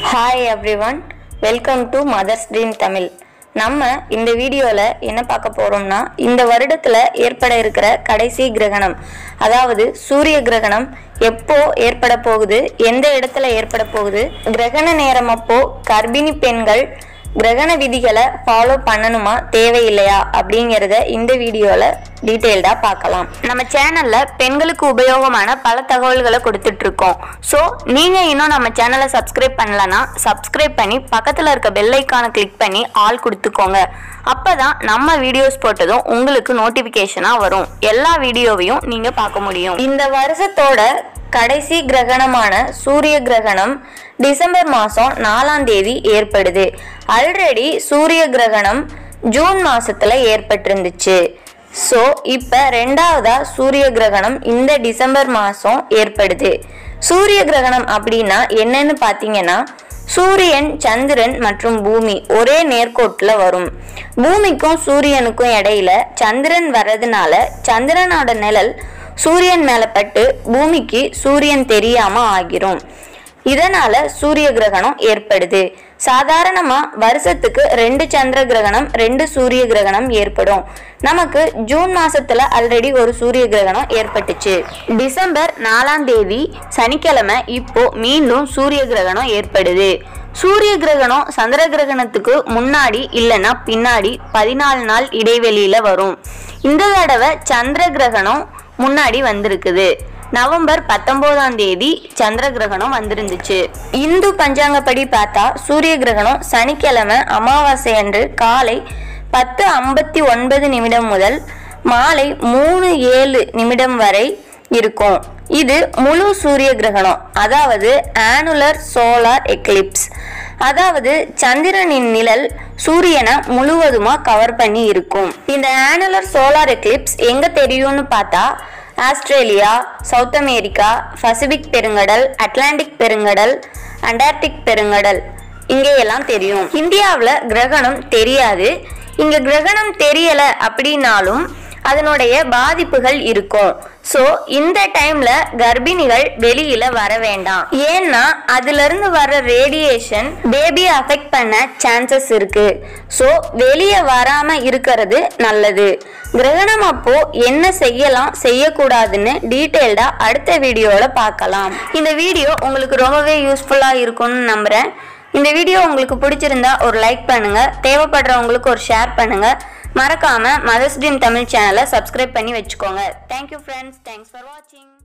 hi everyone welcome to mother's dream Tamil நம்ம இந்த வீடியோவில் என்ன பார்க்க போகிறோம்னா இந்த வருடத்தில் ஏற்பட இருக்கிற கடைசி கிரகணம் அதாவது சூரிய கிரகணம் எப்போ ஏற்பட போகுது எந்த இடத்துல ஏற்பட போகுது கிரகண நேரம் அப்போ கர்ப்பிணி பெண்கள் கிரகண விதிகளை ஃபாலோ பண்ணணுமா தேவையில்லையா அப்படிங்கிறத இந்த வீடியோவில் டீட்டெயில்டாக பார்க்கலாம் நம்ம சேனலில் பெண்களுக்கு உபயோகமான பல தகவல்களை கொடுத்துட்டு இருக்கோம் ஸோ நீங்கள் இன்னும் நம்ம சேனலை சப்ஸ்கிரைப் பண்ணலனா சப்ஸ்கிரைப் பண்ணி பக்கத்தில் இருக்க பெல் ஐக்கானை கிளிக் பண்ணி ஆல் கொடுத்துக்கோங்க அப்போ தான் நம்ம வீடியோஸ் போட்டதும் உங்களுக்கு நோட்டிஃபிகேஷனாக வரும் எல்லா வீடியோவையும் நீங்கள் பார்க்க முடியும் இந்த வருஷத்தோட கடைசி கிரகணமான சூரிய கிரகணம் டிசம்பர் மாதம் நாலாம் தேதி ஏற்படுது ஆல்ரெடி சூரிய கிரகணம் ஜூன் மாசத்துல ஏற்பட்டிருந்துச்சு ஸோ இப்போ ரெண்டாவதா சூரிய கிரகணம் இந்த டிசம்பர் மாதம் ஏற்படுது சூரிய கிரகணம் அப்படின்னா என்னன்னு பார்த்தீங்கன்னா சூரியன் சந்திரன் மற்றும் பூமி ஒரே நேர்கோட்டில் வரும் பூமிக்கும் சூரியனுக்கும் இடையில சந்திரன் வர்றதுனால சந்திரனோட நிழல் சூரியன் மேலே பட்டு பூமிக்கு சூரியன் தெரியாம ஆகிரும் இதனால சூரிய கிரகணம் ஏற்படுது சாதாரணமா வருஷத்துக்கு ரெண்டு சந்திர கிரகணம் ரெண்டு சூரிய கிரகணம் ஏற்படும் நமக்கு ஜூன் மாசத்துல ஆல்ரெடி ஒரு சூரிய கிரகணம் ஏற்பட்டுச்சு டிசம்பர் நாலாம் தேதி சனிக்கிழமை இப்போ மீண்டும் சூரிய கிரகணம் ஏற்படுது சூரிய கிரகணம் சந்திர கிரகணத்துக்கு முன்னாடி இல்லைன்னா பின்னாடி பதினாலு நாள் இடைவெளியில வரும் இந்த தடவை சந்திர கிரகணம் முன்னாடி வந்திருக்குது நவம்பர் பத்தொன்பதாம் தேதி சந்திர கிரகணம் வந்திருந்துச்சு இந்து பஞ்சாங்கப்படி பார்த்தா சூரிய கிரகணம் சனிக்கிழமை அமாவாசை அன்று காலை பத்து ஐம்பத்தி ஒன்பது நிமிடம் முதல் மாலை மூணு ஏழு நிமிடம் வரை இருக்கும் இது முழு சூரிய கிரகணம் அதாவது ஆனுலர் சோலார் எக்லிப்ஸ் அதாவது சந்திரனின் நிழல் சூரியனை முழுவதுமா கவர் பண்ணி இருக்கும் இந்த ஆனுலர் சோலார் எக்லிப்ஸ் எங்க தெரியும்னு பார்த்தா ஆஸ்திரேலியா சவுத் அமெரிக்கா பசிபிக் பெருங்கடல் அட்லாண்டிக் பெருங்கடல் அண்டார்டிக் பெருங்கடல் இங்கேயெல்லாம் தெரியும் இந்தியாவில் கிரகணம் தெரியாது இங்க கிரகணம் தெரியல அப்படின்னாலும் அதனுடைய பாதிப்புகள் இருக்கும் ஸோ இந்த டைம்ல கர்ப்பிணிகள் வெளியில வர வேண்டாம் ஏன்னா அதுல இருந்து வர ரேடியேஷன் பேபியை அஃபெக்ட் பண்ண சான்சஸ் இருக்கு ஸோ வெளியே வராம இருக்கிறது நல்லது கிரகணம் அப்போ என்ன செய்யலாம் செய்யக்கூடாதுன்னு டீட்டெயில்டா அடுத்த வீடியோல பார்க்கலாம் இந்த வீடியோ உங்களுக்கு ரொம்பவே யூஸ்ஃபுல்லா இருக்கும்னு நம்புறேன் இந்த வீடியோ உங்களுக்கு பிடிச்சிருந்தா ஒரு லைக் பண்ணுங்க தேவைப்படுறவங்களுக்கு ஒரு ஷேர் பண்ணுங்க மறக்காம மதர்ஸ் ட்ரீம் தமிழ் சேனலை சப்ஸ்கிரைப் பண்ணி வச்சுக்கோங்க தேங்க்யூ ஃப்ரெண்ட்ஸ் தேங்க்ஸ் ஃபார் வாட்சிங்